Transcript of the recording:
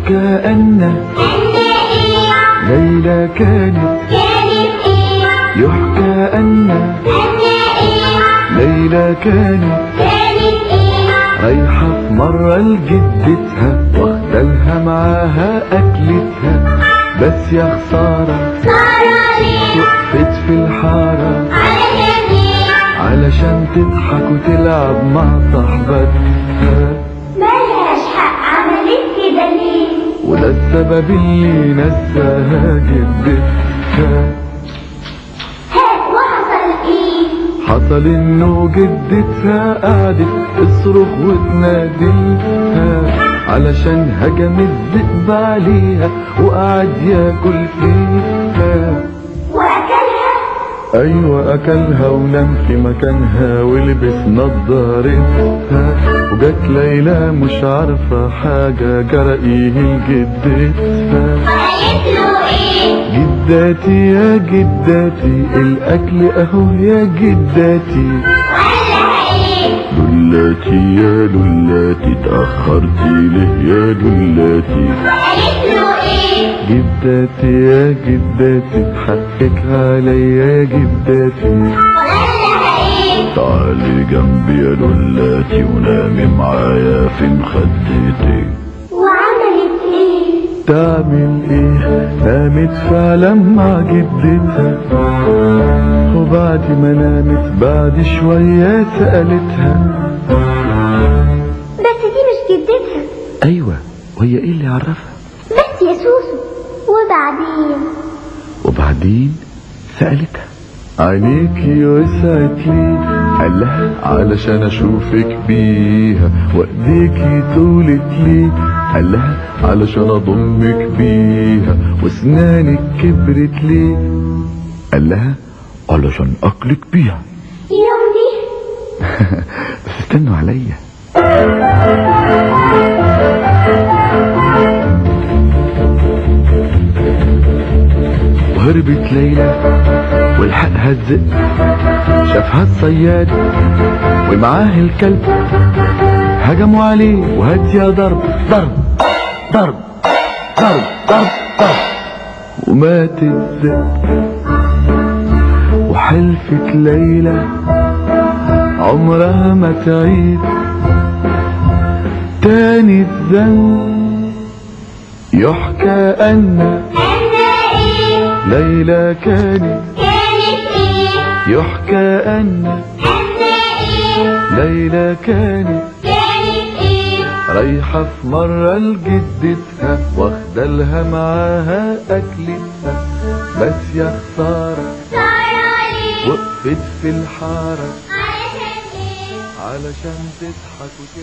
يحكى أن ليلى كانت يحكى أن ليلى كانت رايحة في مرة لجدتها واخدالها معاها أكلتها بس يا خسارة وقفت في الحارة علشان تضحك وتلعب مع صاحبتها ملهاش حق عملت كده ليه وده السبب اللي نساها جدتها هات وحصل ايه حصل انه جدتها قعدت تصرخ وتناديها علشان هجم الذئب عليها وقعد ياكل فيها واكلها ايوه اكلها ونام في مكانها ولبس نضارتها وجت ليلى مش عارفه حاجه جرى ايه لجدتها وقالت له ايه جداتي يا جداتي الاكل اهو يا جداتي وقال لها ايه لولاتي يا لولاتي اتأخرتي ليه يا لولاتي وقالت له ايه جداتي يا جداتي حقك عليا يا جداتي وقال لها ايه تعالي جنبي يا لولاتي ونامي معايا في مخدتي وعملت ايه تعمل ايه نامت فعلا مع جدتها وبعد ما نامت بعد شوية سألتها بس دي مش جدتها ايوه وهي ايه اللي عرفها بس يا سوسو وبعدين وبعدين سألتها عينيكي وسعت لي قال لها علشان اشوفك بيها وايديكي طولت لي قال لها علشان اضمك بيها واسنانك كبرت لي قال لها علشان اكلك بيها يوم دي بس استنوا عليا وهربت ليلى والحقها الذئب شافها الصياد ومعاه الكلب هجموا عليه وهات يا ضرب ضرب ضرب ضرب ضرب ضرب ومات الذئب وحلفت ليلى عمرها ما تعيد تاني الذنب يحكى أن انا ايه ليلى كانت كانت ايه يحكى أن انا ايه ليلى كانت كانت ايه رايحة في مرة لجدتها واخدالها معاها أكلتها بس يا خسارة صار عليه وقفت في الحارة علشان ايه علشان تضحك وتلعب